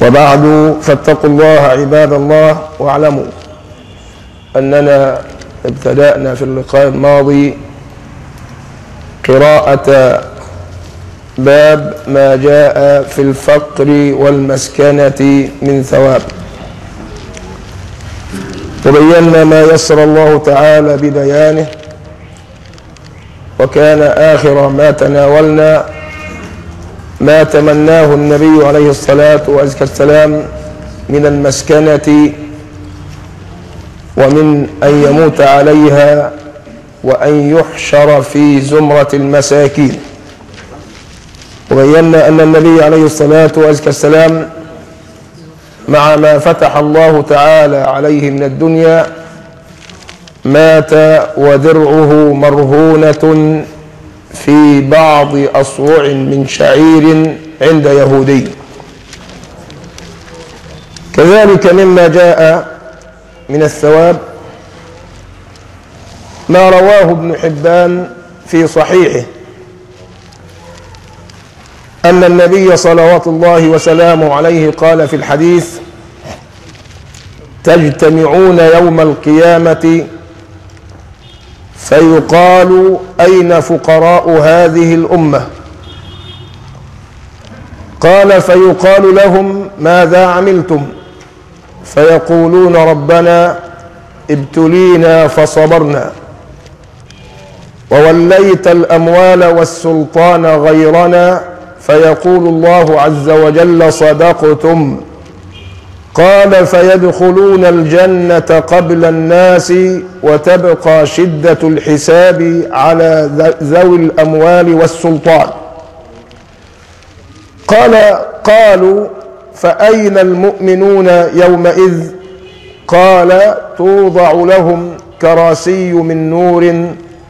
وبعد فاتقوا الله عباد الله واعلموا أننا ابتدأنا في اللقاء الماضي قراءة باب ما جاء في الفقر والمسكنة من ثواب وبينا ما يسر الله تعالى ببيانه وكان آخر ما تناولنا ما تمناه النبي عليه الصلاة والسلام من المسكنة ومن أن يموت عليها وأن يحشر في زمرة المساكين وبينا أن النبي عليه الصلاة والسلام مع ما فتح الله تعالى عليه من الدنيا مات ودرعه مرهونة في بعض أصوع من شعير عند يهودي كذلك مما جاء من الثواب ما رواه ابن حبان في صحيحه أن النبي صلوات الله وسلامه عليه قال في الحديث تجتمعون يوم القيامة فيقال أين فقراء هذه الأمة قال فيقال لهم ماذا عملتم فيقولون ربنا ابتلينا فصبرنا ووليت الأموال والسلطان غيرنا فيقول الله عز وجل صدقتم قال فيدخلون الجنة قبل الناس وتبقى شدة الحساب على ذوي الأموال والسلطان قال قالوا فأين المؤمنون يومئذ قال توضع لهم كراسي من نور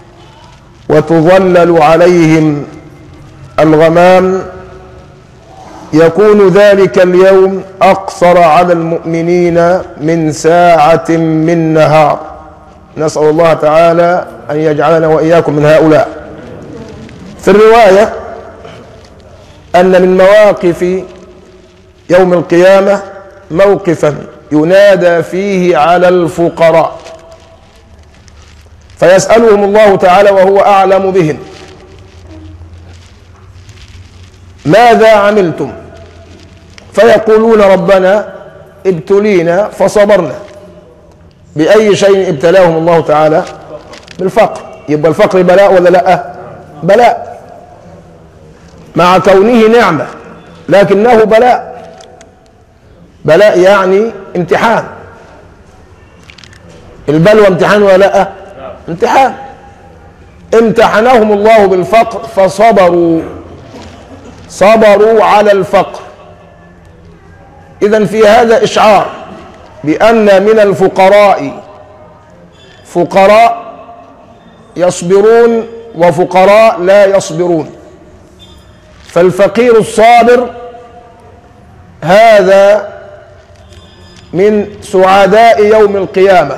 وتظلل عليهم الغمام يكون ذلك اليوم أقصر على المؤمنين من ساعة من نهار نسأل الله تعالى أن يجعلنا وإياكم من هؤلاء في الرواية أن من مواقف يوم القيامة موقفا ينادى فيه على الفقراء فيسألهم الله تعالى وهو أعلم بهم ماذا عملتم فيقولون ربنا ابتلينا فصبرنا بأي شيء ابتلاهم الله تعالى بالفقر يبقى الفقر بلاء ولا لا بلاء مع كونه نعمة لكنه بلاء بلاء يعني امتحان البلوى امتحان ولا لا امتحان امتحنهم الله بالفقر فصبروا صبروا على الفقر إذا في هذا إشعار بأن من الفقراء فقراء يصبرون وفقراء لا يصبرون فالفقير الصابر هذا من سعداء يوم القيامة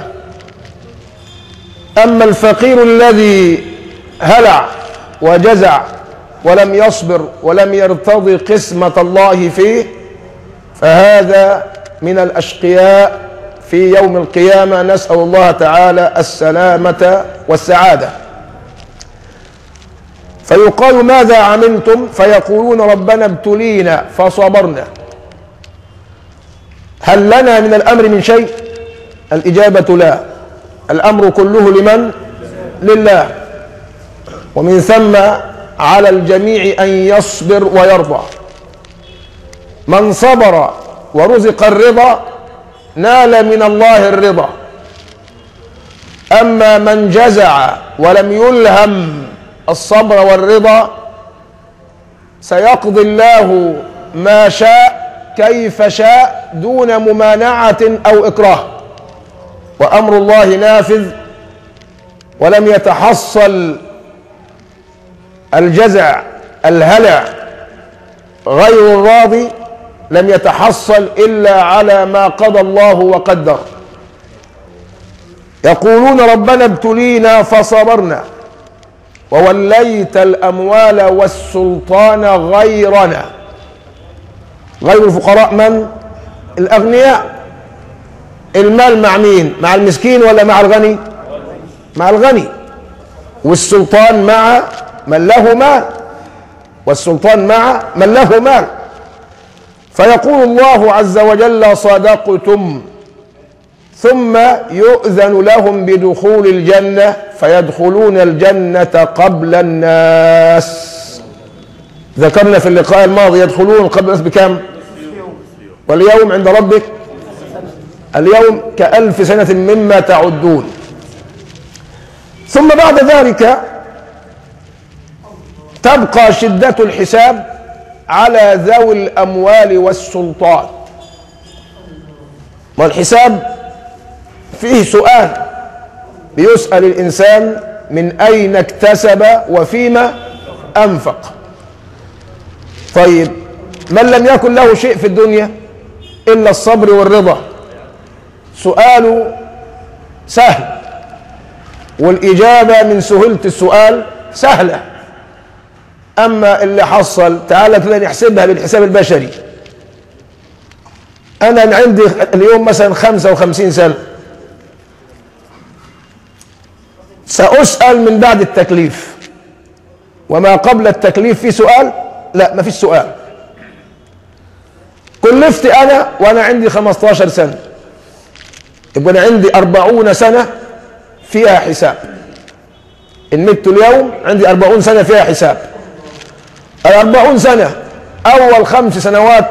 أما الفقير الذي هلع وجزع ولم يصبر ولم يرتضي قسمة الله فيه فهذا من الأشقياء في يوم القيامة نسأل الله تعالى السلامة والسعادة فيقال ماذا عملتم فيقولون ربنا ابتلينا فصبرنا هل لنا من الأمر من شيء الإجابة لا الأمر كله لمن لله ومن ثم على الجميع أن يصبر ويرضى من صبر ورزق الرضا نال من الله الرضا أما من جزع ولم يلهم الصبر والرضا سيقضي الله ما شاء كيف شاء دون ممانعة أو إكراه وأمر الله نافذ ولم يتحصل الجزع الهلع غير الراضي لم يتحصل إلا على ما قضى الله وقدر يقولون ربنا ابتلينا فصبرنا ووليت الأموال والسلطان غيرنا غير الفقراء من؟ الأغنياء المال مع مين مع المسكين ولا مع الغني مع الغني والسلطان مع من له مال والسلطان مع من له مال فيقول الله عز وجل صدقتم ثم يؤذن لهم بدخول الجنة فيدخلون الجنة قبل الناس ذكرنا في اللقاء الماضي يدخلون قبل الناس بكم واليوم عند ربك اليوم كألف سنة مما تعدون ثم بعد ذلك تبقى شدة الحساب على ذوي الأموال والسلطان والحساب فيه سؤال بيسأل الإنسان من أين اكتسب وفيما أنفق طيب من لم يكن له شيء في الدنيا إلا الصبر والرضا سؤاله سهل والإجابة من سهولة السؤال سهلة أما اللي حصل تعالى كده نحسبها بالحساب البشري أنا عندي اليوم مثلا 55 سنة سأسأل من بعد التكليف وما قبل التكليف في سؤال لا ما فيش سؤال كلفت أنا وأنا عندي 15 سنة يبقى أنا عندي 40 سنة فيها حساب إن مت اليوم عندي 40 سنة فيها حساب الأربعون سنة أول خمس سنوات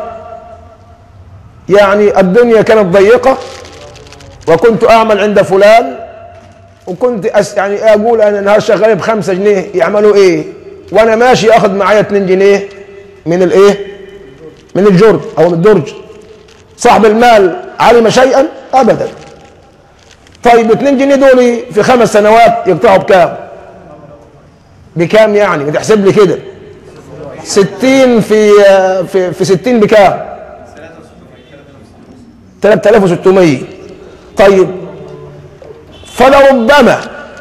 يعني الدنيا كانت ضيقة وكنت أعمل عند فلان وكنت أس يعني أقول أنا النهار شغال بخمسة جنيه يعملوا إيه وأنا ماشي أخذ معايا 2 جنيه من الإيه من الجرد أو من الدرج صاحب المال علم شيئا أبدا طيب 2 جنيه دول في خمس سنوات يقطعوا بكام بكام يعني بتحسب لي كده ستين في في في ستين بكام؟ 3600 طيب فلربما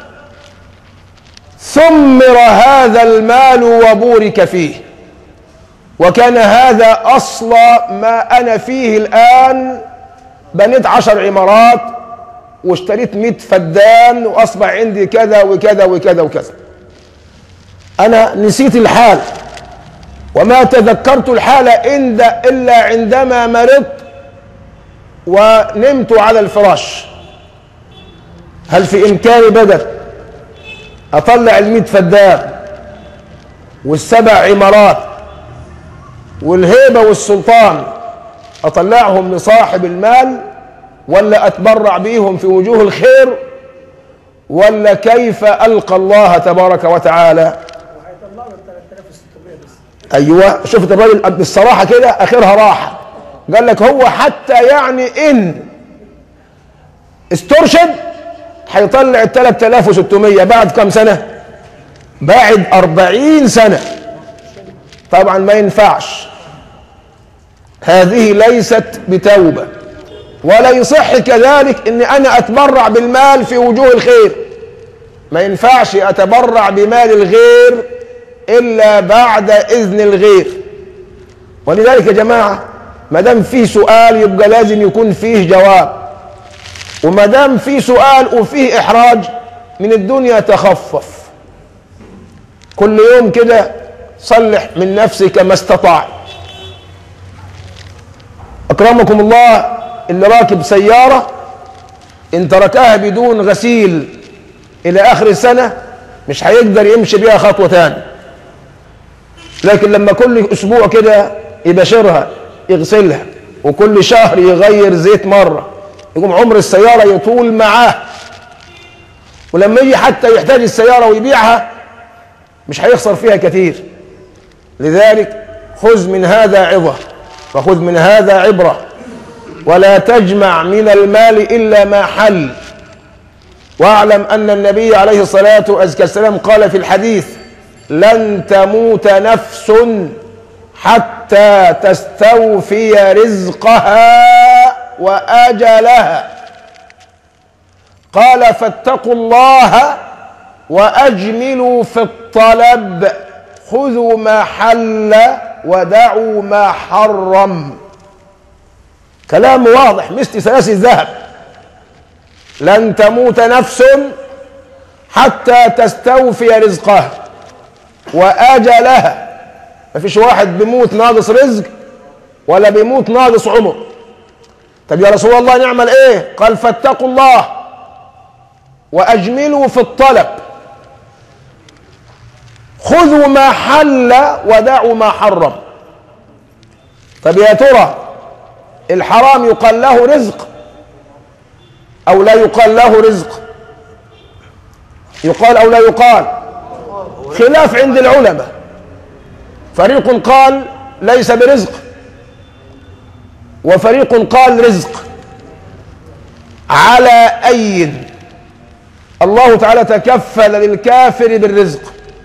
ثمر هذا المال وبورك فيه وكان هذا أصل ما أنا فيه الآن بنيت عشر عمارات واشتريت 100 فدان وأصبح عندي كذا وكذا وكذا وكذا أنا نسيت الحال وما تذكرت الحال عند إلا عندما مرضت ونمت على الفراش هل في إمكاني بدل أطلع الميت فدان والسبع عمارات والهيبة والسلطان أطلعهم لصاحب المال ولا أتبرع بيهم في وجوه الخير ولا كيف ألقى الله تبارك وتعالى ايوه شفت الراجل بالصراحه كده اخرها راحه قال لك هو حتى يعني ان استرشد هيطلع ال 3600 بعد كم سنه؟ بعد 40 سنه طبعا ما ينفعش هذه ليست بتوبه ولا يصح كذلك ان انا اتبرع بالمال في وجوه الخير ما ينفعش اتبرع بمال الغير الا بعد اذن الغير ولذلك يا جماعه ما دام في سؤال يبقى لازم يكون فيه جواب وما دام في سؤال وفيه احراج من الدنيا تخفف كل يوم كده صلح من نفسك ما استطعت اكرمكم الله اللي راكب سياره ان تركها بدون غسيل الى اخر السنه مش هيقدر يمشي بيها خطوه تاني لكن لما كل اسبوع كده يباشرها يغسلها وكل شهر يغير زيت مره يقوم عمر السياره يطول معاه ولما يجي حتى يحتاج السياره ويبيعها مش هيخسر فيها كثير لذلك خذ من هذا عظه وخذ من هذا عبره ولا تجمع من المال الا ما حل واعلم ان النبي عليه الصلاه والسلام قال في الحديث لن تموت نفس حتى تستوفي رزقها واجلها قال فاتقوا الله واجملوا في الطلب خذوا ما حل ودعوا ما حرم كلام واضح مثل سلاسل الذهب لن تموت نفس حتى تستوفي رزقها وأجلها مفيش واحد بيموت ناقص رزق ولا بيموت ناقص عمر طب يا رسول الله نعمل ايه قال فاتقوا الله واجملوا في الطلب خذوا ما حل ودعوا ما حرم طب يا ترى الحرام يقال له رزق او لا يقال له رزق يقال او لا يقال خلاف عند العلماء فريق قال ليس برزق وفريق قال رزق على أي الله تعالى تكفل للكافر بالرزق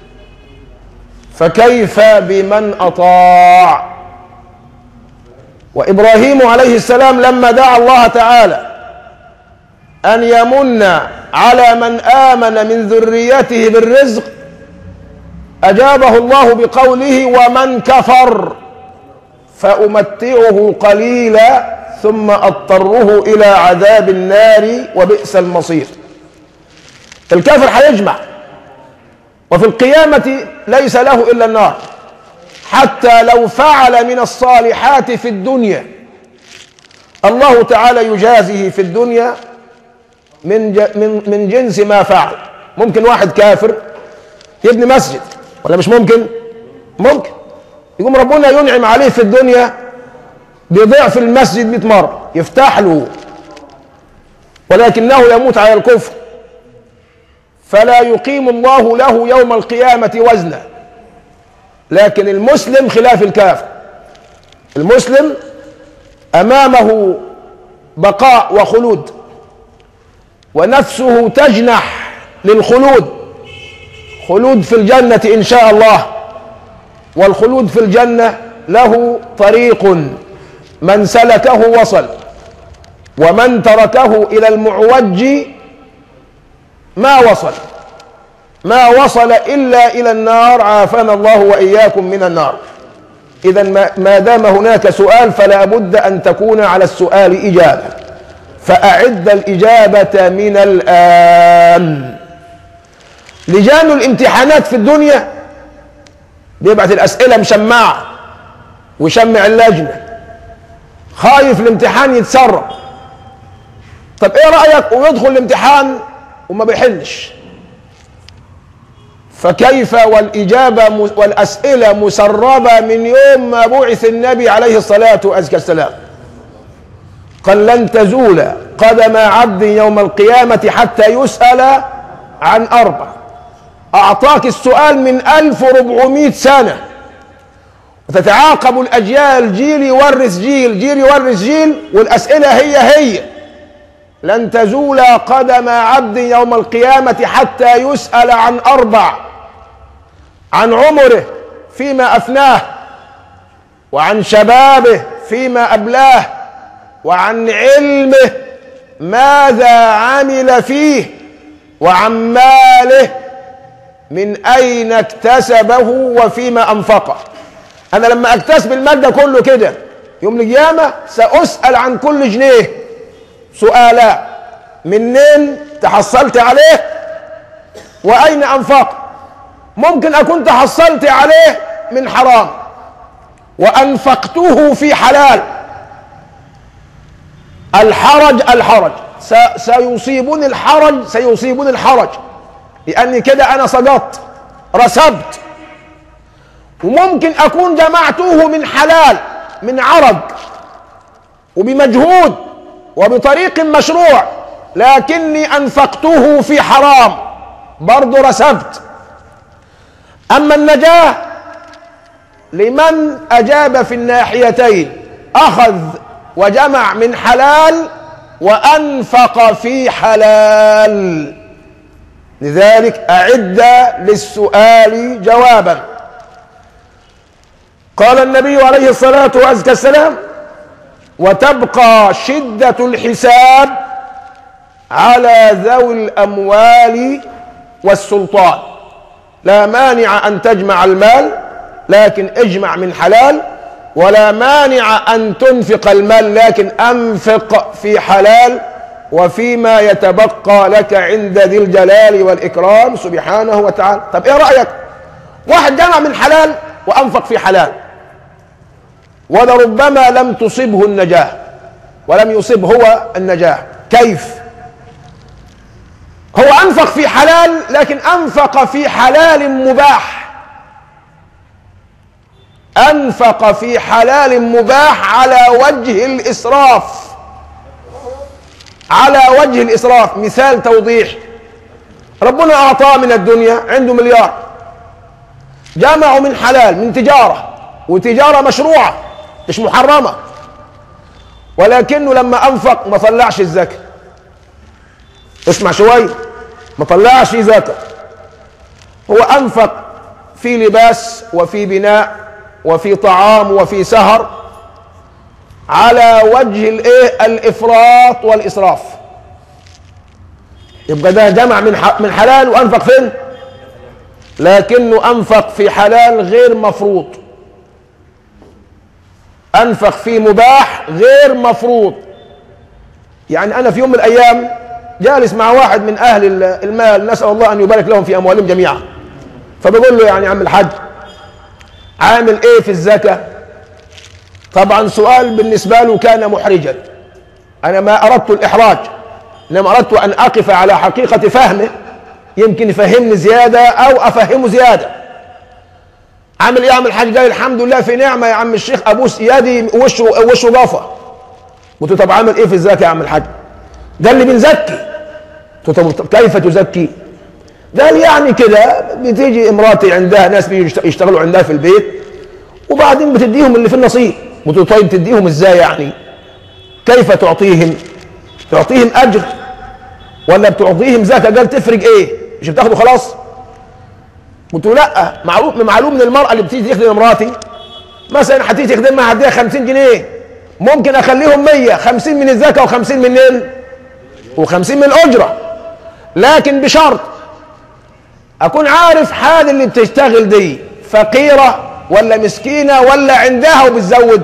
فكيف بمن أطاع وإبراهيم عليه السلام لما دعا الله تعالى أن يمن على من آمن من ذريته بالرزق أجابه الله بقوله ومن كفر فأمتعه قليلا ثم أضطره إلى عذاب النار وبئس المصير الكافر هيجمع وفي القيامة ليس له إلا النار حتى لو فعل من الصالحات في الدنيا الله تعالى يجازيه في الدنيا من من من جنس ما فعل ممكن واحد كافر يبني مسجد ولا مش ممكن ممكن يقوم ربنا ينعم عليه في الدنيا بضعف المسجد 100 مرة يفتح له ولكنه يموت على الكفر فلا يقيم الله له يوم القيامة وزنا لكن المسلم خلاف الكافر المسلم أمامه بقاء وخلود ونفسه تجنح للخلود خلود في الجنة إن شاء الله والخلود في الجنة له طريق من سلكه وصل ومن تركه إلى المعوج ما وصل ما وصل إلا إلى النار عافانا الله وإياكم من النار إذا ما دام هناك سؤال فلا بد أن تكون على السؤال إجابة فأعد الإجابة من الآن لجان الامتحانات في الدنيا بيبعت الأسئلة مشمعة ويشمع اللجنة خايف الامتحان يتسرب طب ايه رأيك ويدخل الامتحان وما بيحلش فكيف والإجابة والأسئلة مسربة من يوم ما بعث النبي عليه الصلاة والسلام قال لن تزول قدم عبد يوم القيامة حتى يسأل عن أربع أعطاك السؤال من 1400 سنة وتتعاقب الأجيال جيل يورث جيل جيل يورث جيل والأسئلة هي هي لن تزول قدم عبد يوم القيامة حتى يسأل عن أربع عن عمره فيما أفناه وعن شبابه فيما أبلاه وعن علمه ماذا عمل فيه وعن ماله من أين اكتسبه وفيما أنفقه أنا لما أكتسب المادة كله كده يوم القيامة سأسأل عن كل جنيه سؤالا منين تحصلت عليه وأين أنفقت ممكن أكون تحصلت عليه من حرام وأنفقته في حلال الحرج الحرج سيصيبني الحرج سيصيبني الحرج لأني كده أنا سقطت رسبت وممكن أكون جمعته من حلال من عرق وبمجهود وبطريق مشروع لكني أنفقته في حرام برضه رسبت أما النجاة لمن أجاب في الناحيتين أخذ وجمع من حلال وأنفق في حلال لذلك أعد للسؤال جوابا قال النبي عليه الصلاة والسلام وتبقى شدة الحساب على ذوي الأموال والسلطان لا مانع أن تجمع المال لكن اجمع من حلال ولا مانع أن تنفق المال لكن أنفق في حلال وفيما يتبقى لك عند ذي الجلال والإكرام سبحانه وتعالى طب إيه رأيك واحد جمع من حلال وأنفق في حلال ولربما لم تصبه النجاة ولم يصب هو النجاة كيف هو أنفق في حلال لكن أنفق في حلال مباح أنفق في حلال مباح على وجه الإسراف على وجه الإسراف مثال توضيح ربنا أعطاه من الدنيا عنده مليار جمعوا من حلال من تجارة وتجارة مشروعة مش محرمة ولكنه لما أنفق ما طلعش الزكاة اسمع شوية ما طلعش زكاة هو أنفق في لباس وفي بناء وفي طعام وفي سهر على وجه الايه الافراط والاسراف يبقى ده جمع من من حلال وانفق فين لكنه انفق في حلال غير مفروض انفق في مباح غير مفروض يعني انا في يوم من الايام جالس مع واحد من اهل المال نسال الله ان يبارك لهم في اموالهم جميعا فبقول له يعني يا عم الحاج عامل ايه في الزكاه طبعا سؤال بالنسبة له كان محرجا أنا ما أردت الإحراج إنما أردت أن أقف على حقيقة فهمه يمكن يفهمني زيادة أو أفهمه زيادة عامل إيه يا عم الحاج قال الحمد لله في نعمة يا عم الشيخ أبوس يدي وشه وشه ضافة قلت طب عامل إيه في الزكاة يا عم الحاج قال لي بنزكي قلت طب كيف تزكي قال يعني كده بتيجي امراتي عندها ناس بيجوا يشتغلوا عندها في البيت وبعدين بتديهم اللي في النصيب قلت له طيب تديهم ازاي يعني كيف تعطيهم تعطيهم اجر ولا بتعطيهم زكاه قال تفرق ايه مش بتاخده خلاص قلت له لا معلوم معلوم من المراه اللي بتيجي تخدم مراتي مثلا هتيجي تخدمها هديها 50 جنيه ممكن اخليهم 100 50 من الزكاه و50 منين و50 من الاجره لكن بشرط اكون عارف حال اللي بتشتغل دي فقيره ولا مسكينه ولا عندها وبتزود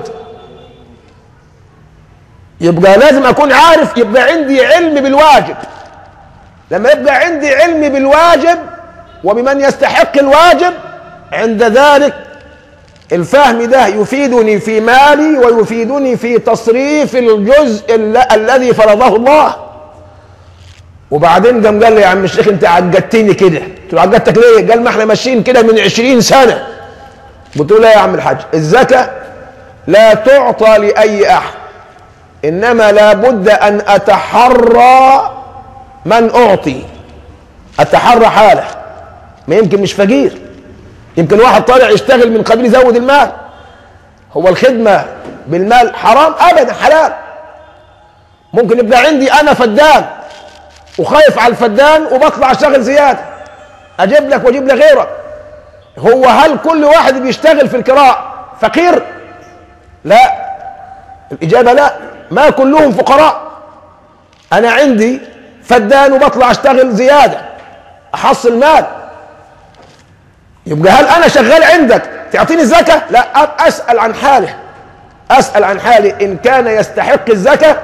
يبقى لازم اكون عارف يبقى عندي علم بالواجب لما يبقى عندي علم بالواجب وبمن يستحق الواجب عند ذلك الفهم ده يفيدني في مالي ويفيدني في تصريف الجزء الذي فرضه الله وبعدين قام قال لي يا عم الشيخ انت عجدتني كده قلت له عجدتك ليه قال ما احنا ماشيين كده من عشرين سنه قلت له لا يا عم الحاج الزكاة لا تعطى لأي أحد إنما لابد أن أتحرى من أعطي أتحرى حاله ما يمكن مش فقير يمكن واحد طالع يشتغل من قبل يزود المال هو الخدمة بالمال حرام أبدا حلال ممكن يبقى عندي أنا فدان وخايف على الفدان وبطلع أشتغل زيادة أجيب لك وأجيب لغيرك هو هل كل واحد بيشتغل في الكراء فقير لا الإجابة لا ما كلهم فقراء أنا عندي فدان وبطلع أشتغل زيادة أحصل مال يبقى هل أنا شغال عندك تعطيني الزكاة لا أسأل عن حاله أسأل عن حاله إن كان يستحق الزكاة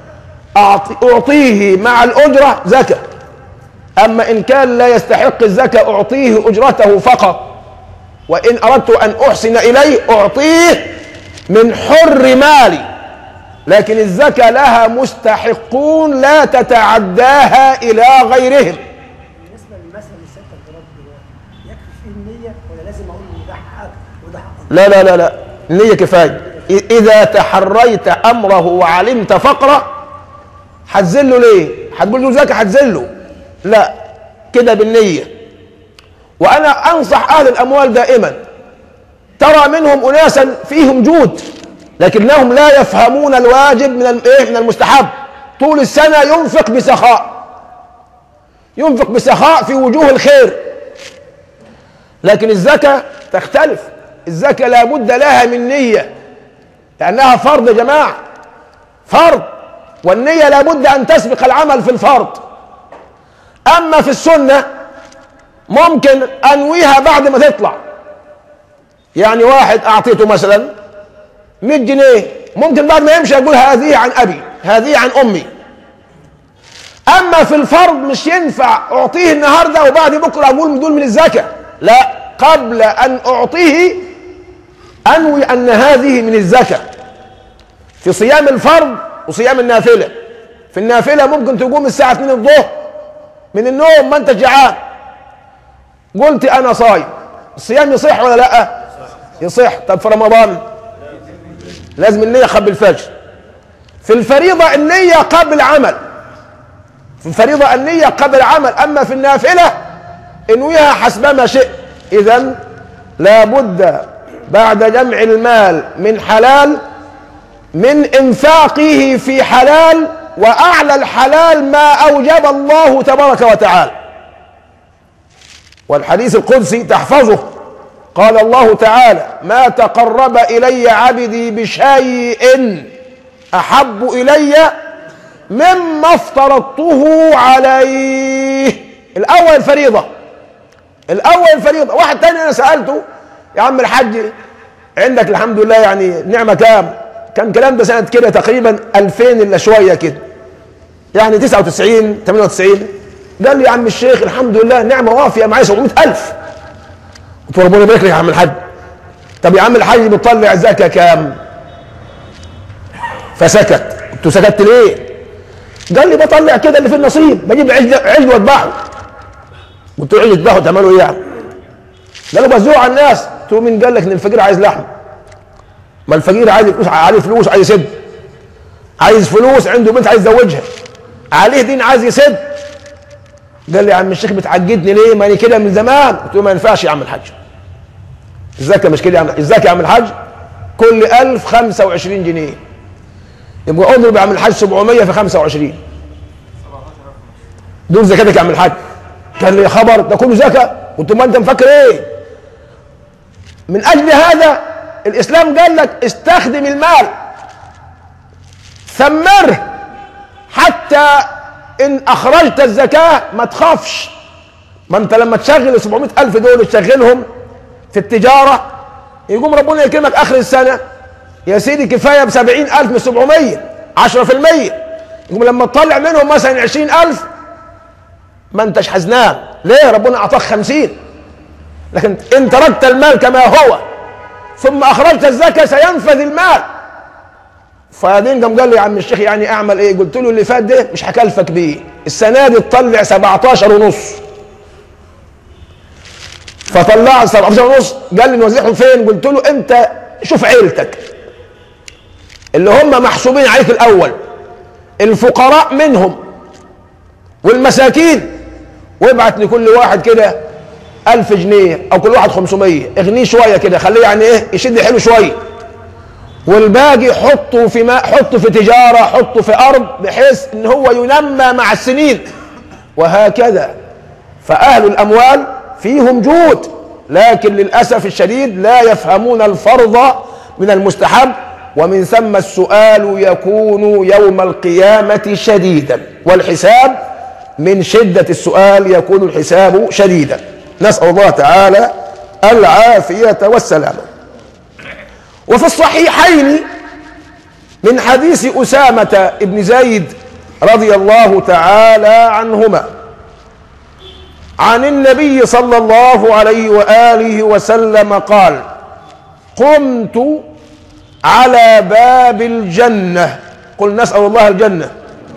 أعطيه مع الأجرة زكاة أما إن كان لا يستحق الزكاة أعطيه أجرته فقط وإن أردت أن أحسن إليه أعطيه من حر مالي لكن الزكاة لها مستحقون لا تتعداها إلى غيرهم بالنسبه للمثل اللي سيادتك ضربته دلوقتي يكفي فيه النيه ولا لازم اقول ان ده حقك وده حقك؟ لا لا لا لا النية كفاية إ- إذا تحريت أمره وعلمت فقره هتذله ليه؟ هتقول له زكاة هتذله لا كده بالنية وأنا أنصح أهل الأموال دائما ترى منهم أناسا فيهم جود لكنهم لا يفهمون الواجب من الإيه؟ من المستحب طول السنة ينفق بسخاء ينفق بسخاء في وجوه الخير لكن الزكاة تختلف الزكاة لابد لها من نية لأنها فرض يا جماعة فرض والنية لابد أن تسبق العمل في الفرض أما في السنة ممكن أنويها بعد ما تطلع يعني واحد أعطيته مثلا 100 جنيه ممكن بعد ما يمشي يقول هذه عن ابي هذه عن امي اما في الفرض مش ينفع اعطيه النهارده وبعد بكره اقول دول من الزكاه لا قبل ان اعطيه انوي ان هذه من الزكاه في صيام الفرض وصيام النافله في النافله ممكن تقوم الساعه 2 الظهر من النوم ما انت جعان قلت انا صايم الصيام يصح ولا لا يصح طب في رمضان لازم النيه قبل الفجر في الفريضه النيه قبل العمل في الفريضه النيه قبل العمل اما في النافله انويها حسب ما شئت اذا لابد بعد جمع المال من حلال من انفاقه في حلال واعلى الحلال ما اوجب الله تبارك وتعالى والحديث القدسي تحفظه قال الله تعالى ما تقرب الي عبدي بشيء احب الي مما افترضته عليه الاول فريضه الاول فريضه واحد تاني انا سالته يا عم الحاج عندك الحمد لله يعني نعمه كام كان كلام ده سنه كده تقريبا 2000 الا شويه كده يعني 99 98 قال لي يا عم الشيخ الحمد لله نعمه وافيه معايا 700000 قلت له ربنا يبارك لك يا عم الحاج طب يا عم الحاج بتطلع زكاه كام فسكت قلت له سكت ليه قال لي بطلع كده اللي في النصيب بجيب عجل عجل واذبحه قلت له عجل اذبحه تعملوا ايه يعني قال له بوزعه على الناس قلت له مين قال لك ان الفقير عايز لحم ما الفقير عايز فلوس عليه فلوس عايز يسد عايز فلوس عنده بنت عايز يزوجها عليه دين عايز يسد قال لي يا عم الشيخ بتعجدني ليه ما انا كده من زمان قلت له ما ينفعش يا عم الحاج الزكاه مش كده يا عم الزكاه يا عم الحاج كل 1000 25 جنيه يبقى اضرب يا عم الحاج 700 في 25 دول زكاتك يا عم الحاج كان لي خبر ده كله زكاه قلت له ما انت مفكر ايه من اجل هذا الاسلام قال لك استخدم المال ثمره حتى ان اخرجت الزكاه ما تخافش ما انت لما تشغل ال 700 الف دول تشغلهم في التجاره يقوم ربنا يكرمك اخر السنه يا سيدي كفايه ب 70000 من 700 10% يقوم لما تطلع منهم مثلا 20000 ما انتش حزنان ليه ربنا اعطاك 50 لكن ان تركت المال كما هو ثم اخرجت الزكاه سينفذ المال فبعدين قام قال لي يا عم الشيخ يعني اعمل ايه؟ قلت له اللي فات ده مش هكلفك بيه السنه دي تطلع 17 ونص فطلعت 17 ونص قال لي نوزعهم فين؟ قلت له انت شوف عيلتك اللي هم محسوبين عليك الاول الفقراء منهم والمساكين وابعت لكل واحد كده ألف جنيه أو كل واحد 500 اغنيه شوية كده خليه يعني إيه يشد حلو شوية والباقي حطه في ماء حطه في تجارة حطه في أرض بحيث إن هو ينمى مع السنين وهكذا فأهل الأموال فيهم جود لكن للأسف الشديد لا يفهمون الفرض من المستحب ومن ثم السؤال يكون يوم القيامة شديدا والحساب من شدة السؤال يكون الحساب شديدا نسأل الله تعالى العافية والسلامة وفي الصحيحين من حديث أسامة بن زيد رضي الله تعالى عنهما عن النبي صلى الله عليه وآله وسلم قال قمت على باب الجنة قل نسأل الله الجنة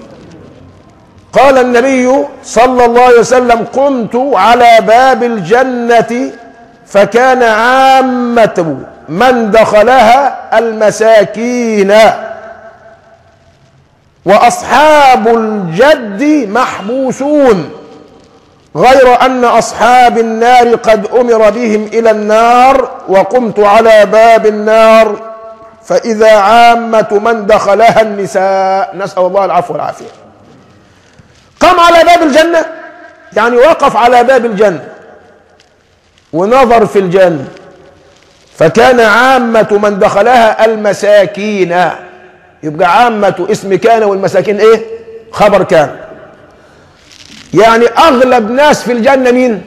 قال النبي صلى الله عليه وسلم قمت على باب الجنة فكان عامة من دخلها المساكين وأصحاب الجد محبوسون غير أن أصحاب النار قد أمر بهم إلى النار وقمت على باب النار فإذا عامة من دخلها النساء نسأل الله العفو والعافية قام على باب الجنة يعني وقف على باب الجنة ونظر في الجنة فكان عامة من دخلها المساكين يبقى عامة اسم كان والمساكين ايه خبر كان يعني اغلب ناس في الجنة مين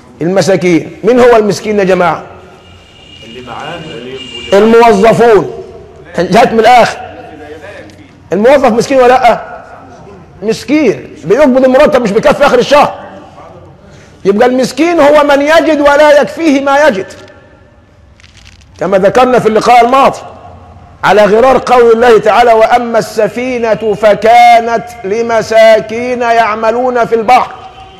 المساكين مين هو المسكين يا جماعة اللي معاه اللي الموظفون جهات من الاخر الموظف مسكين ولا لا مسكين بيقبض المرتب مش بيكفي اخر الشهر يبقى المسكين هو من يجد ولا يكفيه ما يجد كما ذكرنا في اللقاء الماضي على غرار قول الله تعالى واما السفينه فكانت لمساكين يعملون في البحر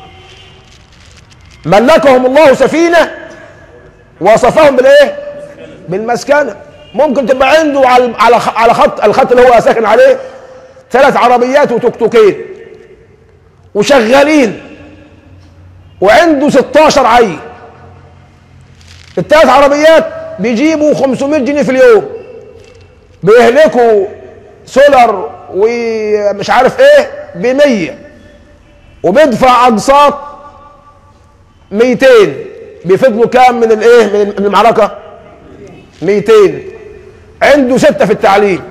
ملكهم الله سفينه وصفهم بالايه بالمسكنه ممكن تبقى عنده على على على خط الخط اللي هو ساكن عليه ثلاث عربيات وتكتوكين وشغالين وعنده 16 عيل الثلاث عربيات بيجيبوا 500 جنيه في اليوم بيهلكوا سولر ومش عارف ايه ب 100 وبيدفع اقساط 200 بيفضلوا كام من الايه من المعركه 200 عنده ستة في التعليم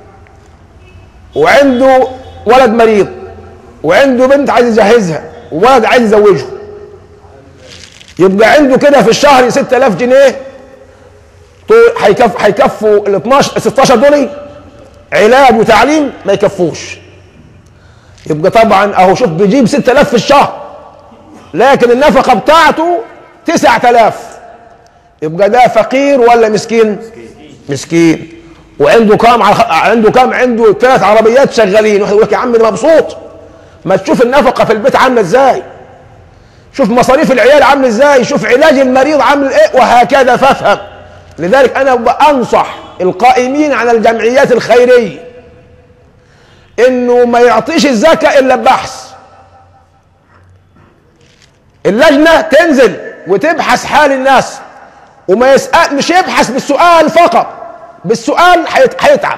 وعنده ولد مريض وعنده بنت عايز يجهزها وولد عايز يزوجه يبقى عنده كده في الشهر 6000 جنيه طول هيكف هيكفوا ال 12 ال 16 دول علاج وتعليم ما يكفوش يبقى طبعا اهو شوف بيجيب 6000 في الشهر لكن النفقه بتاعته 9000 يبقى ده فقير ولا مسكين؟ مسكين وعنده كام عنده كام عنده ثلاث عربيات شغالين واحد يقول لك يا عم ده مبسوط ما تشوف النفقه في البيت عامله ازاي شوف مصاريف العيال عامله ازاي شوف علاج المريض عامل ايه وهكذا فافهم لذلك انا بانصح القائمين على الجمعيات الخيريه انه ما يعطيش الزكاه الا ببحث اللجنه تنزل وتبحث حال الناس وما يسأل مش يبحث بالسؤال فقط بالسؤال هيتعب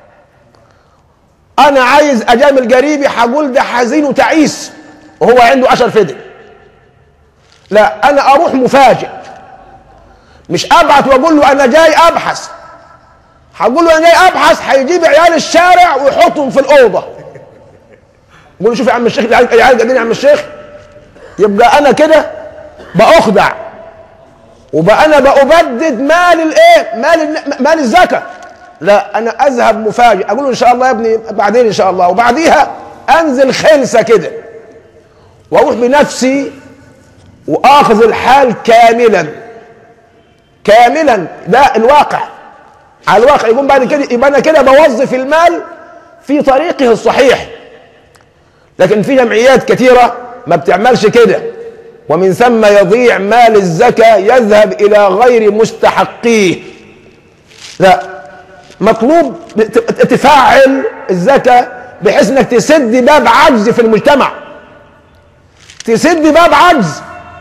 انا عايز اجامل قريبي هقول ده حزين وتعيس وهو عنده عشر فدي لا انا اروح مفاجئ مش ابعت واقول له انا جاي ابحث هقول له انا جاي ابحث هيجيب عيال الشارع ويحطهم في الاوضه يقول له شوف يا عم الشيخ العيال قاعدين يا عم الشيخ يبقى انا كده باخدع وبقى انا بأبدد مال الايه مال مال الزكاه لا انا اذهب مفاجئ اقول له ان شاء الله يا ابني بعدين ان شاء الله وبعديها انزل خلسه كده واروح بنفسي واخذ الحال كاملا كاملا ده الواقع على الواقع يكون بعد كده يبقى انا كده بوظف المال في طريقه الصحيح لكن في جمعيات كثيره ما بتعملش كده ومن ثم يضيع مال الزكاة يذهب إلى غير مستحقيه لا مطلوب تفعل الزكاة بحيث انك تسد باب عجز في المجتمع تسد باب عجز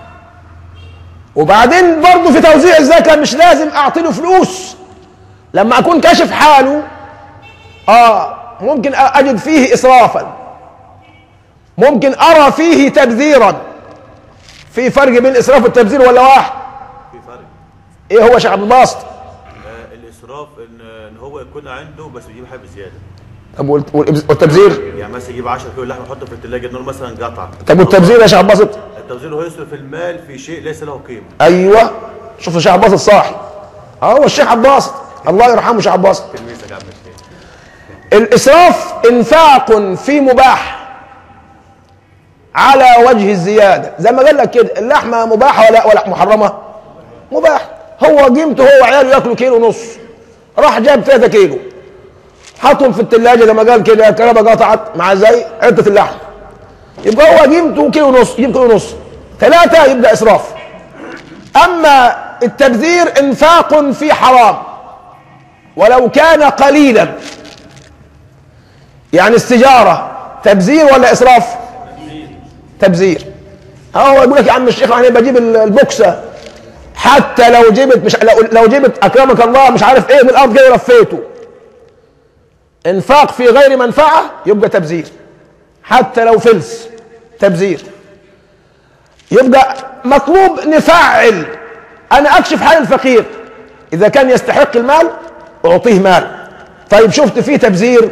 وبعدين برضه في توزيع الزكاة مش لازم اعطي له فلوس لما اكون كاشف حاله اه ممكن اجد فيه اسرافا ممكن ارى فيه تبذيرا في فرق بين الاسراف والتبذير ولا واحد في فرق ايه هو يا شيخ عبد الباسط آه الاسراف ان ان هو يكون عنده بس بيجيب حاجه زياده طب والت- والإبز- والتبذير يعني مثلا يجيب 10 كيلو لحمه يحطه في الثلاجه النور مثلا قطع طب والتبذير يا شيخ عبد الباسط التبذير هو يصرف المال في شيء ليس له قيمه ايوه شوف الشيخ عبد الباسط صاحي اه هو الشيخ عبد الباسط الله يرحمه الشيخ عبد الباسط تلميذك يا عم الشيخ الاسراف انفاق في مباح على وجه الزياده زي ما قال لك كده اللحمه مباحه ولا ولا محرمه مباح هو قيمته هو وعياله ياكلوا كيلو ونص راح جاب 3 كيلو حطهم في الثلاجه زي ما قال كده الكهرباء قطعت مع زي عده اللحم يبقى هو قيمته كيلو ونص يجيب كيلو ونص ثلاثه يبدا اسراف اما التبذير انفاق في حرام ولو كان قليلا يعني السجارة تبذير ولا إسراف؟ تبذير هو يقول لك يا عم الشيخ أنا بجيب البوكسة حتى لو جبت مش لو, لو جبت أكرمك الله مش عارف إيه من الأرض كده ولفيته إنفاق في غير منفعة يبقى تبذير حتى لو فلس تبذير يبقى مطلوب نفعل أنا أكشف حال الفقير إذا كان يستحق المال أعطيه مال طيب شفت فيه تبذير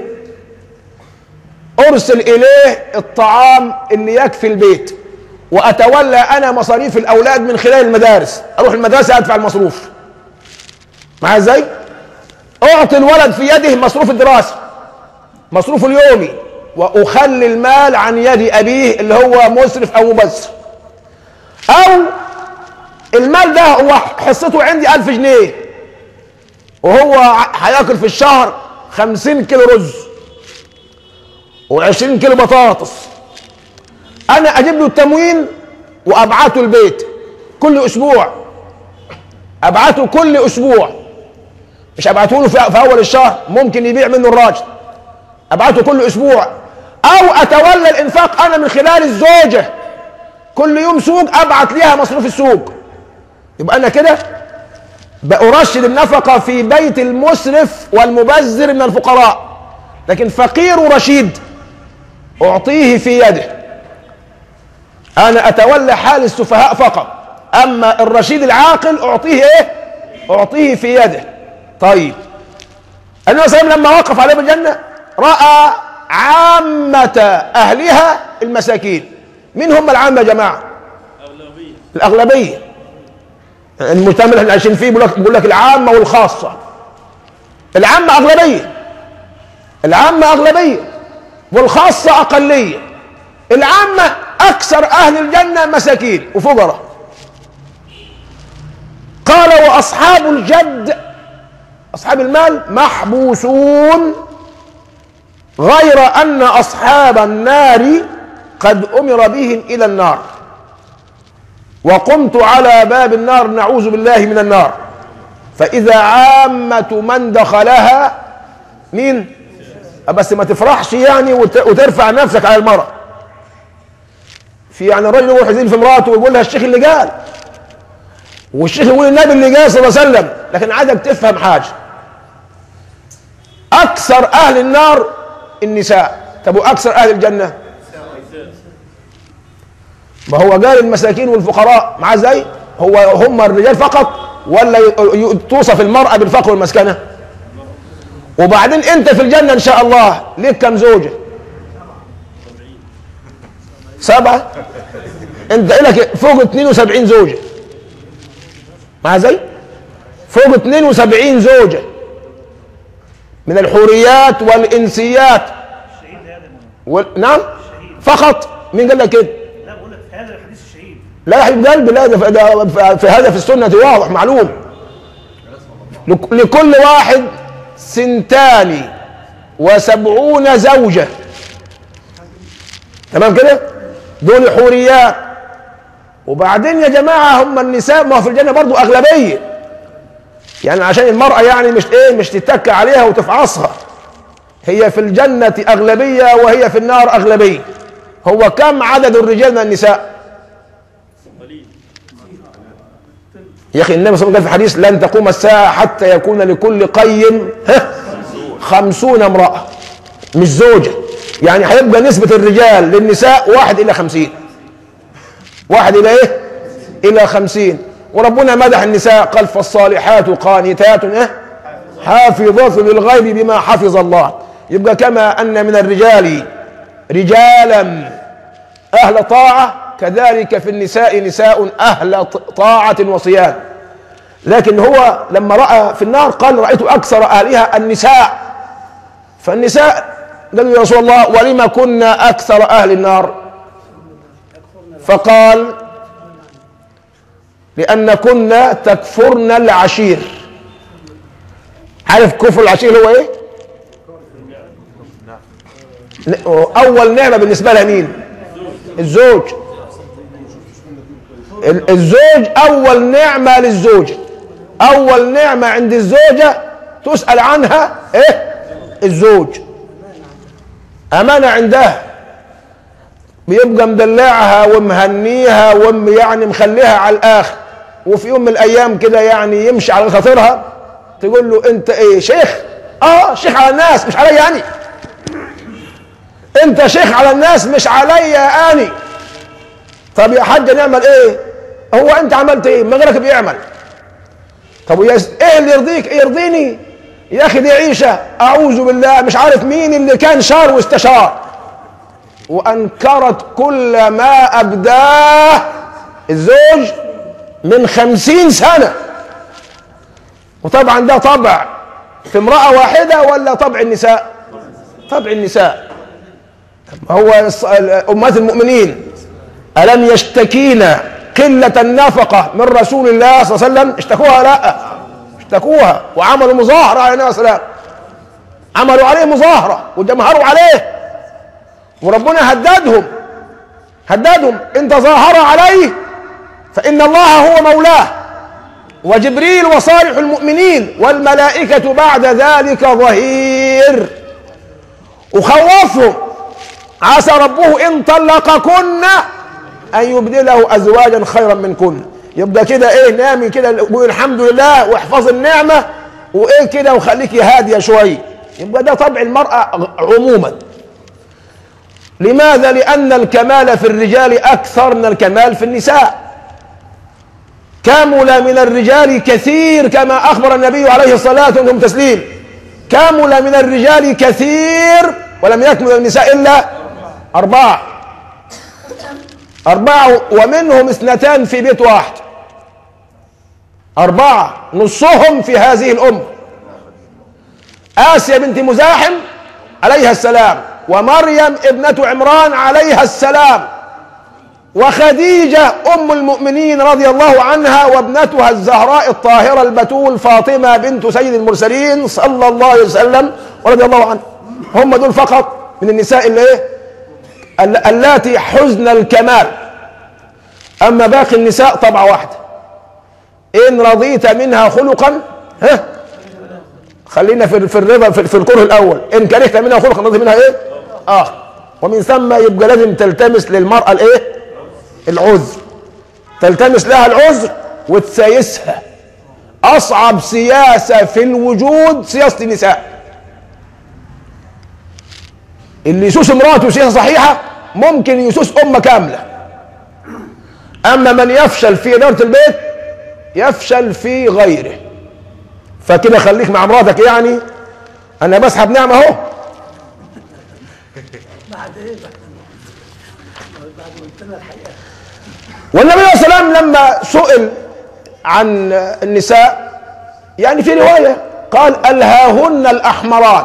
ارسل اليه الطعام اللي يكفي البيت واتولى انا مصاريف الاولاد من خلال المدارس اروح المدرسه ادفع المصروف معايا ازاي اعطي الولد في يده مصروف الدراسه مصروف اليومي واخلي المال عن يد ابيه اللي هو مسرف او مبذر او المال ده هو حصته عندي ألف جنيه وهو هياكل في الشهر خمسين كيلو رز وعشرين كيلو بطاطس انا اجيب له التموين وابعته البيت كل اسبوع ابعته كل اسبوع مش ابعته له في في اول الشهر ممكن يبيع منه الراجل ابعته كل اسبوع او اتولى الانفاق انا من خلال الزوجه كل يوم سوق ابعت ليها مصروف السوق يبقى انا كده بأرشد النفقة في بيت المسرف والمبذر من الفقراء لكن فقير ورشيد أعطيه في يده أنا أتولى حال السفهاء فقط أما الرشيد العاقل أعطيه إيه؟ أعطيه في يده طيب النبي صلى الله عليه وسلم لما وقف عليه بالجنة رأى عامة أهلها المساكين مين هم العامة يا جماعة؟ الأغلبية المجتمع اللي احنا عايشين فيه بيقول لك بيقول لك العامة والخاصة العامة أغلبية العامة أغلبية والخاصة أقلية العامة أكثر أهل الجنة مساكين وفقراء قال وأصحاب الجد أصحاب المال محبوسون غير أن أصحاب النار قد أمر بهم إلى النار وقمت على باب النار نعوذ بالله من النار فإذا عامة من دخلها مين بس ما تفرحش يعني وت- وترفع نفسك على المرأة في يعني الراجل يروح يزين في مراته ويقول لها الشيخ اللي قال والشيخ يقول النبي اللي قال صلى الله عليه وسلم لكن عايزك تفهم حاجة أكثر أهل النار النساء طب وأكثر أهل الجنة ما هو قال المساكين والفقراء معاه ازاي هو هم الرجال فقط ولا ي- ي- توصف المرأة بالفقر والمسكنة وبعدين انت في الجنة ان شاء الله ليك كم زوجة سبعة انت لك فوق 72 زوجة معاه ازاي فوق 72 زوجة من الحوريات والانسيات وال... نعم فقط مين قال لك كده لا بقول لك في هذا الحديث الشهيد لا يا حبيب قلبي لا ده في, ده في- في هذا في السنة واضح معلوم لك- لكل واحد سنتان وسبعون زوجة تمام كده دول حوريات وبعدين يا جماعة هم النساء ما هو في الجنة برضو أغلبية يعني عشان المرأة يعني مش ايه مش تتك عليها وتفعصها هي في الجنة أغلبية وهي في النار أغلبية هو كم عدد الرجال من النساء يا اخي النبي صلى الله عليه وسلم قال في حديث لن تقوم الساعة حتى يكون لكل قيم ها خمسون امرأة مش زوجة يعني هيبقى نسبة الرجال للنساء واحد إلى خمسين واحد إلى إيه؟ إلى خمسين وربنا مدح النساء قال فالصالحات قانتات إيه؟ حافظات للغيب بما حفظ الله يبقى كما أن من الرجال رجالا أهل طاعة كذلك في النساء نساء أهل ط- طاعة وصيام لكن هو لما رأى في النار قال رأيت أكثر أهلها النساء فالنساء قالوا يا رسول الله ولما كنا أكثر أهل النار فقال لأن كنا تكفرن العشير عارف كفر العشير هو ايه ن- اول نعمه بالنسبه لها مين الزوج ال- الزوج اول نعمه للزوجه اول نعمه عند الزوجه تسال عنها ايه الزوج امانه عندها بيبقى مدلعها ومهنيها وم يعني مخليها على الاخر وفي يوم من الايام كده يعني يمشي على خاطرها تقول له انت ايه شيخ اه شيخ على الناس مش عليا يعني انت شيخ على الناس مش عليا اني طب يا حاج نعمل ايه هو انت عملت ايه ما غيرك بيعمل طب ويا س- ايه اللي يرضيك إيه يرضيني يا اخي دي عيشه اعوذ بالله مش عارف مين اللي كان شار واستشار وانكرت كل ما ابداه الزوج من خمسين سنه وطبعا ده طبع في امرأة واحدة ولا طبع النساء طبع النساء ما هو الص- أمهات المؤمنين ألم يشتكينا قلة النفقة من رسول الله صلى الله عليه وسلم اشتكوها لا اشتكوها وعملوا مظاهرة على النبي صلى الله عليه وسلم عملوا عليه مظاهرة وجمهروا عليه وربنا هددهم هددهم ان تظاهر عليه فان الله هو مولاه وجبريل وصالح المؤمنين والملائكة بعد ذلك ظهير وخوفهم عسى ربه ان طلقكن ان يبدله ازواجا خيرا منكن يبقى كده ايه نامي كده قول الحمد لله واحفظ النعمه وايه كده وخليكي هاديه شويه يبقى ده طبع المراه عموما لماذا لان الكمال في الرجال اكثر من الكمال في النساء كمل من الرجال كثير كما اخبر النبي عليه الصلاه والسلام تسليم كمل من الرجال كثير ولم يكمل النساء الا اربعه اربعه ومنهم اثنتان في بيت واحد اربعه نصهم في هذه الامه آسيا بنت مزاحم عليها السلام ومريم ابنة عمران عليها السلام وخديجة أم المؤمنين رضي الله عنها وابنتها الزهراء الطاهرة البتول فاطمة بنت سيد المرسلين صلى الله عليه وسلم ورضي الله عنها هم دول فقط من النساء اللي ايه الل- اللاتي حزن الكمال أما باقي النساء طبعة واحدة إن رضيت منها خلقا ها خلينا في في الرضا في, في الكره الاول ان كرهت منها خلقا رضي منها ايه اه ومن ثم يبقى لازم تلتمس للمراه الايه العذر تلتمس لها العذر وتسايسها اصعب سياسه في الوجود سياسه النساء اللي يسوس امراته سياسه صحيحه ممكن يسوس امه كامله اما من يفشل في اداره البيت يفشل في غيره فكده خليك مع مراتك يعني انا بسحب نعمه اهو بعد ايه بعد بعد ما قلت لنا الحقيقه والنبي عليه الصلاه والسلام لما سئل عن النساء يعني في روايه قال الهاهن الاحمران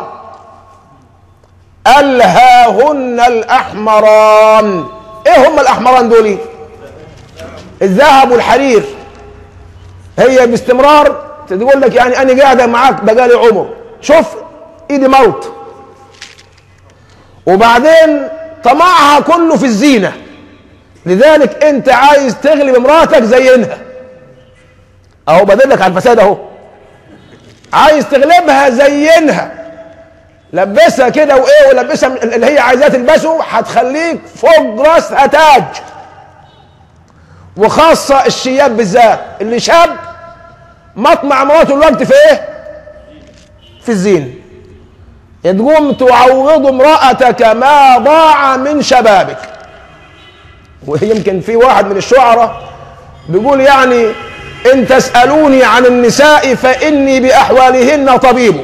الهاهن الاحمران ايه هم الاحمران دول الذهب والحرير هي باستمرار تقول لك يعني انا قاعده معاك بقالي عمر شوف ايدي موت وبعدين طمعها كله في الزينه لذلك انت عايز تغلب امراتك زينها اهو بدلك على الفساد اهو عايز تغلبها زينها لبسها كده وايه ولبسها من اللي هي عايزاه تلبسه هتخليك فوق راسها تاج وخاصه الشياب بالذات اللي شاب مطمع مراته الوقت في ايه في الزين تقوم تعوض امرأتك ما ضاع من شبابك ويمكن في واحد من الشعراء بيقول يعني ان تسألوني عن النساء فإني بأحوالهن طبيب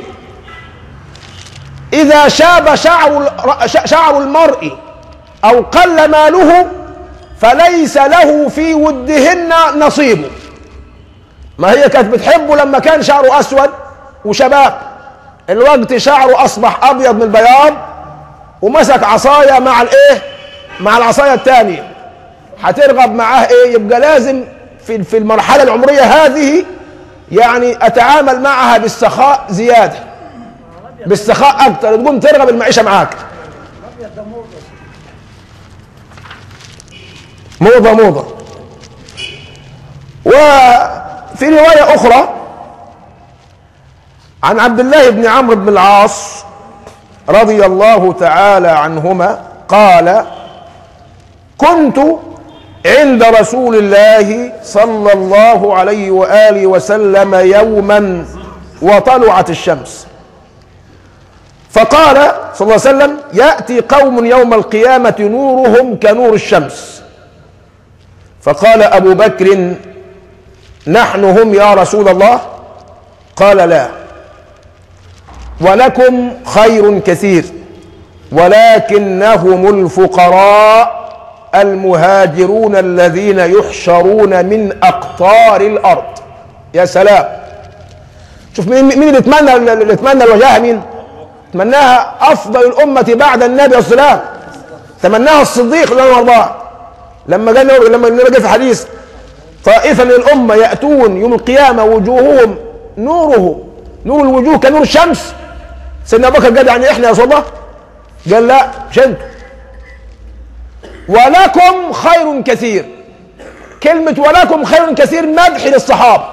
إذا شاب شعر شعر المرء أو قل ماله فليس له في ودهن نصيب ما هي كانت بتحبه لما كان شعره اسود وشباب الوقت شعره اصبح ابيض من البياض ومسك عصايه مع الايه مع العصايه الثانيه هترغب معاه ايه يبقى لازم في في المرحله العمريه هذه يعني اتعامل معها بالسخاء زياده بالسخاء اكتر تقوم ترغب المعيشه معاك الابيض ده موضه موضه موضه وفي روايه اخرى عن عبد الله بن عمرو بن العاص رضي الله تعالى عنهما قال كنت عند رسول الله صلى الله عليه واله وسلم يوما وطلعت الشمس فقال صلى الله عليه وسلم ياتي قوم يوم القيامه نورهم كنور الشمس فقال ابو بكر نحن هم يا رسول الله قال لا ولكم خير كثير ولكنهم الفقراء المهاجرون الذين يحشرون من اقطار الارض يا سلام شوف مين مين اللي يتمنى اللي يتمنى الوجاهه مين؟ تمناها افضل الامه بعد النبي صلى الله عليه وسلم تمناها الصديق رضي الله عنه وارضاه لما قال له- لما النبي جه في حديث طائفه من الامه ياتون يوم القيامه وجوههم نوره نور الوجوه كنور الشمس سيدنا ابو بكر قال يعني احنا يا رسول الله قال لا مش انتوا ولكم خير كثير كلمة ولكم خير كثير مدح للصحابة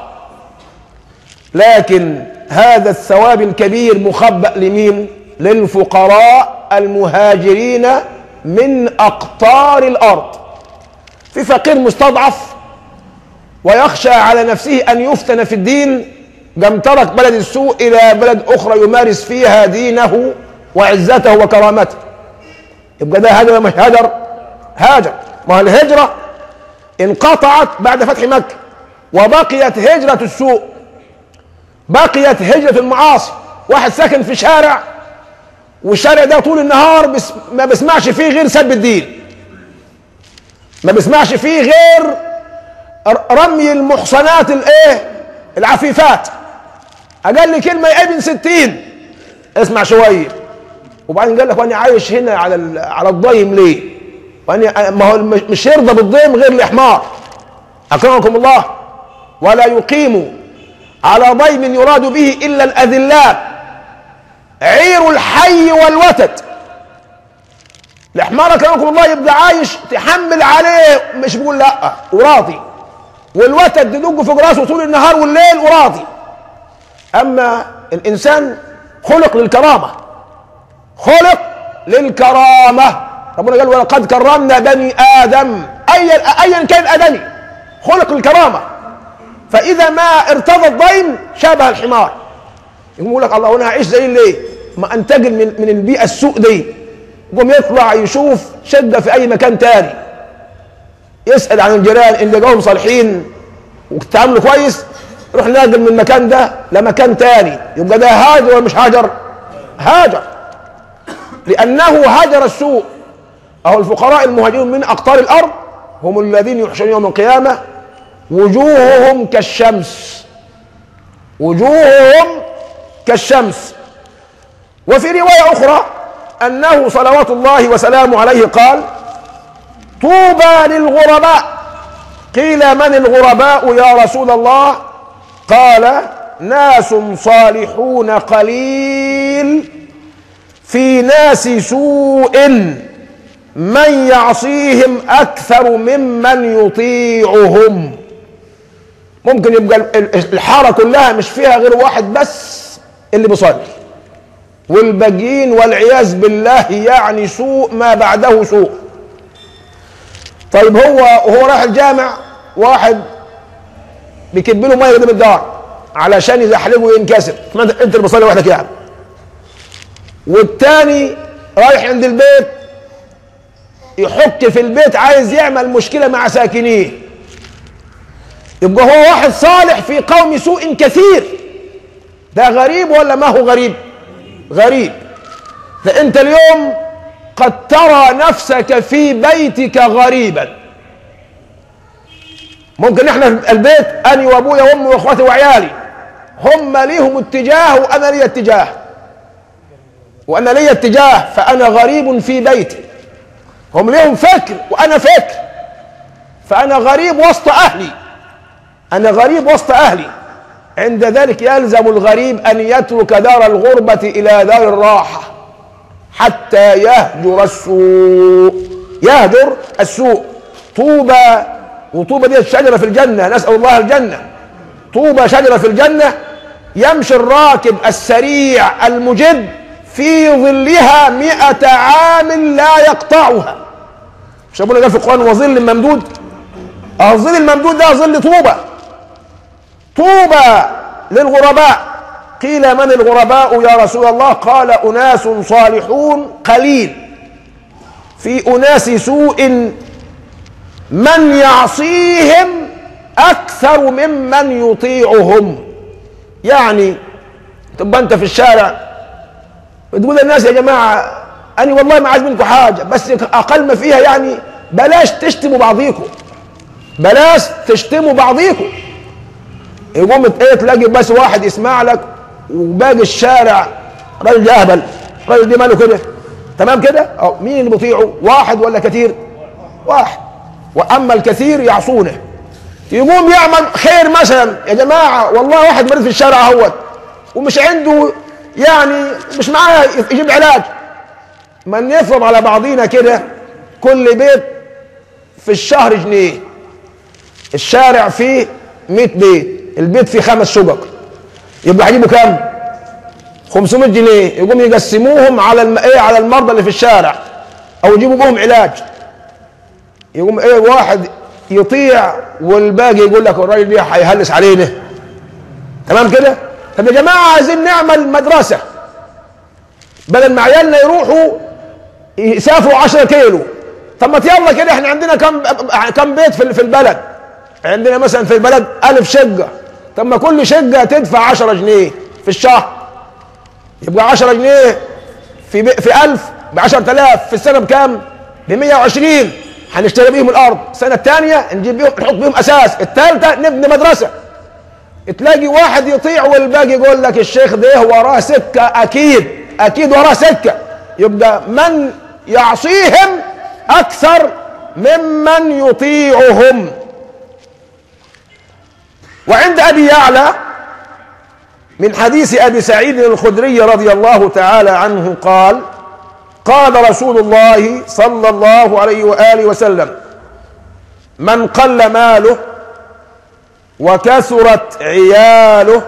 لكن هذا الثواب الكبير مخبأ لمين؟ للفقراء المهاجرين من أقطار الأرض في فقير مستضعف ويخشى على نفسه أن يفتن في الدين قام ترك بلد السوء إلى بلد أخرى يمارس فيها دينه وعزته وكرامته يبقى ده هاجر ولا مش هاجر؟ هاجر ما هو الهجرة انقطعت بعد فتح مكة وبقيت هجرة السوء بقيت هجرة المعاصي واحد ساكن في شارع والشارع ده طول النهار بس ما بيسمعش فيه غير سب الدين ما بيسمعش فيه غير ر- رمي المحصنات الايه العفيفات اقل كلمه ابن ستين اسمع شويه وبعدين قال لك وانا عايش هنا على ال- على الضيم ليه؟ وانا ما هو مش مش يرضى بالضيم غير الحمار اكرمكم الله ولا يقيم على ضيم يراد به الا الاذلاء عير الحي والوتد الحمار اكرمكم الله يبقى عايش تحمل عليه مش بيقول لا وراضي والوتد يدق فوق راسه طول النهار والليل وراضي اما الانسان خلق للكرامه خلق للكرامه ربنا قال ولقد كرمنا بني ادم ايا ايا كان ادمي خلق للكرامه فاذا ما ارتضى الضيم شابه الحمار يقول لك الله انا هعيش زي ليه؟ ما انتقل من من البيئه السوء دي يقوم يطلع يشوف شده في اي مكان تاني يسال عن الجيران ان لقاهم صالحين وتعاملوا كويس يروح ناقل من المكان ده لمكان تاني يبقى ده هاجر ولا مش هاجر؟ هاجر لأنه هاجر السوء أهو الفقراء المهاجرون من أقطار الأرض هم الذين يحشرون يوم القيامة وجوههم كالشمس وجوههم كالشمس وفي رواية أخرى أنه صلوات الله وسلامه عليه قال طوبى للغرباء قيل من الغرباء يا رسول الله قال ناس صالحون قليل في ناس سوء من يعصيهم اكثر ممن يطيعهم ممكن يبقى ال- ال- الحاره كلها مش فيها غير واحد بس اللي بيصلي والباقيين والعياذ بالله يعني سوء ما بعده سوء طيب هو وهو رايح الجامع واحد بيكب له ميه قدام الدار علشان يزحلقه وينكسر ما انت انت اللي بتصلي وحدك يعني والتاني رايح عند البيت يحك في البيت عايز يعمل مشكلة مع ساكنيه يبقى هو واحد صالح في قوم سوء كثير ده غريب ولا ما هو غريب غريب ده انت اليوم قد ترى نفسك في بيتك غريبا ممكن احنا في البيت اني وابويا وامي واخواتي وعيالي هم ليهم اتجاه وانا لي اتجاه وانا لي اتجاه فانا غريب في بيتي هم ليهم فكر وانا فكر فانا غريب وسط اهلي انا غريب وسط اهلي عند ذلك يلزم الغريب ان يترك دار الغربه الى دار الراحه حتى يهجر السوء يهجر السوء طوبى وطوبى دي شجره في الجنه نسال الله الجنه طوبى شجره في الجنه يمشي الراكب السريع المجد في ظلها مئة عام لا يقطعها مش ربنا قال في القرآن وظل ممدود اه الظل الممدود ده ظل طوبى طوبى للغرباء قيل من الغرباء يا رسول الله قال أناس صالحون قليل في أناس سوء من يعصيهم أكثر ممن يطيعهم يعني تبقى أنت في الشارع بتقول للناس يا جماعة أنا والله ما عايز منكم حاجة بس أقل ما فيها يعني بلاش تشتموا بعضيكم بلاش تشتموا بعضيكم يقوم ايه تلاقي بس واحد يسمع لك وباقي الشارع راجل ده اهبل الراجل دي ماله كده تمام كده أو مين اللي بيطيعه واحد ولا كثير واحد واما الكثير يعصونه يقوم يعمل خير مثلا يا جماعه والله واحد مريض في الشارع اهوت ومش عنده يعني مش معاه يجيب علاج ما نفرض على بعضينا كده كل بيت في الشهر جنيه الشارع فيه 100 بيت البيت فيه خمس شقق يبقى هيجيبوا كام 500 جنيه يقوم يقسموهم على الم... ايه على المرضى اللي في الشارع او يجيبوا بهم علاج يقوم ايه واحد يطيع والباقي يقول لك الراجل ده هيهلس علينا تمام كده طب يا جماعه عايزين نعمل مدرسه بدل ما عيالنا يروحوا يسافروا 10 كيلو طب ما يلا كده احنا عندنا كم كم بيت في في البلد عندنا مثلا في البلد ألف شقة طب ما كل شقة تدفع 10 جنيه في الشهر يبقى 10 جنيه في بي في 1000 ب 10000 في السنة بكام؟ ب 120 هنشتري بيهم الأرض السنة الثانية نجيب بيهم نحط بيهم أساس الثالثة نبني مدرسة تلاقي واحد يطيع والباقي يقول لك الشيخ ده وراه سكة أكيد أكيد وراه سكة يبقى من يعصيهم أكثر ممن يطيعهم وعند أبي يعلى من حديث أبي سعيد الخدري رضي الله تعالى عنه قال قال رسول الله صلى الله عليه وآله وسلم من قل ماله وكثرت عياله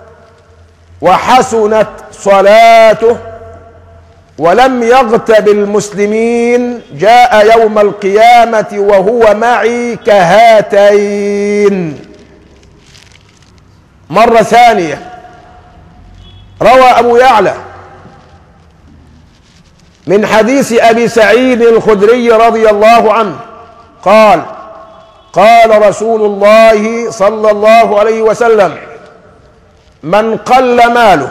وحسنت صلاته ولم يغتب المسلمين جاء يوم القيامة وهو معي كهاتين مرة ثانية روى أبو يعلى من حديث أبي سعيد الخدري رضي الله عنه قال قال رسول الله صلى الله عليه وسلم من قل ماله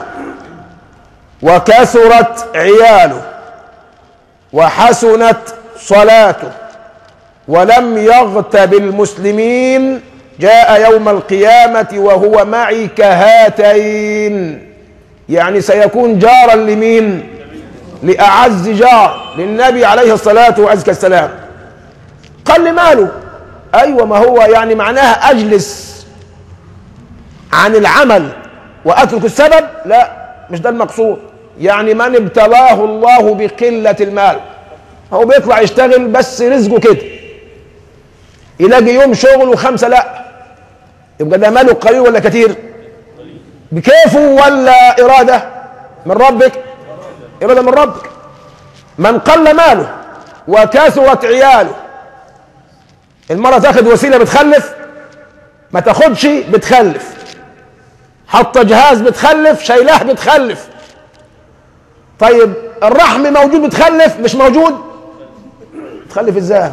وكثرت عياله وحسنت صلاته ولم يغتب المسلمين جاء يوم القيامة وهو معي كهاتين يعني سيكون جارا لمين لأعز جار للنبي عليه الصلاة والسلام قل ماله أيوة ما هو يعني معناها أجلس عن العمل وأترك السبب لا مش ده المقصود يعني من ابتلاه الله بقلة المال هو بيطلع يشتغل بس رزقه كده يلاقي يوم شغل وخمسة لا يبقى ده ماله قليل ولا كتير بكيفه ولا إرادة من ربك إرادة من ربك من قل ماله وكثرت عياله المرة تاخد وسيلة بتخلف ما تاخدش بتخلف حاطة جهاز بتخلف شايلاه بتخلف طيب الرحم موجود بتخلف مش موجود تخلف ازاي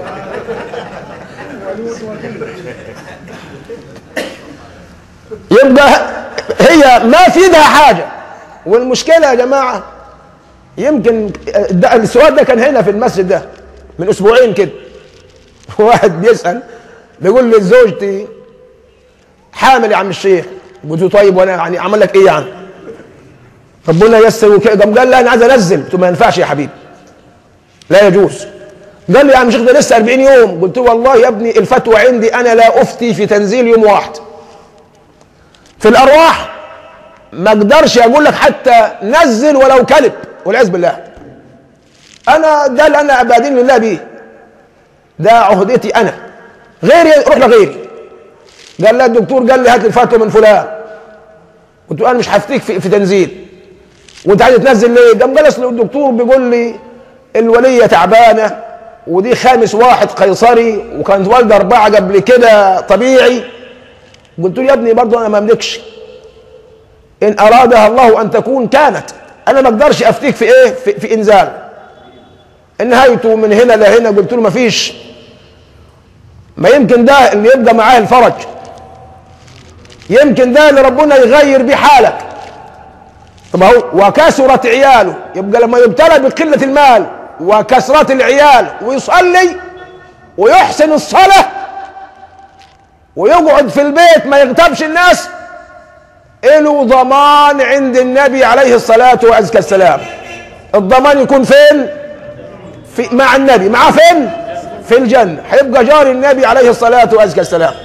يبقى هي ما في ايدها حاجه والمشكله يا جماعه يمكن ده السؤال ده كان هنا في المسجد ده من اسبوعين كده واحد بيسال بيقول لزوجتي حامل يا عم الشيخ قلت له طيب وانا يعني اعمل لك ايه يعني ربنا يسر وكده قام قال لا انا عايز انزل قلت له ما ينفعش يا حبيبي لا يجوز قال لي يا عم شيخ ده لسه 40 يوم قلت له والله يا ابني الفتوى عندي انا لا افتي في تنزيل يوم واحد في الارواح ما اقدرش اقول لك حتى نزل ولو كلب والعياذ بالله انا ده اللي انا ابادين لله بيه ده عهدتي انا غيري روح لغيري قال لا الدكتور قال لي هات لي الفتوى من فلان قلت له انا مش هفتيك في, في تنزيل وانت عايز تنزل ليه؟ قام جلس الدكتور بيقول لي الوليه تعبانه ودي خامس واحد قيصري وكانت والده اربعه قبل كده طبيعي قلت له يا ابني برضه انا ما املكش ان ارادها الله ان تكون كانت انا ما اقدرش افتيك في ايه في, في انزال نهايته من هنا لهنا قلت له ما فيش ما يمكن ده اللي يبقى معاه الفرج يمكن ده اللي ربنا يغير بيه حالك طب هو وكثرت عياله يبقى لما يبتلى بقلة المال وكثرة العيال ويصلي ويحسن الصلاة ويقعد في البيت ما يغتابش الناس له ضمان عند النبي عليه الصلاة وأزكى السلام الضمان يكون فين في مع النبي معاه فين في الجنة هيبقى جار النبي عليه الصلاة وأزكى السلام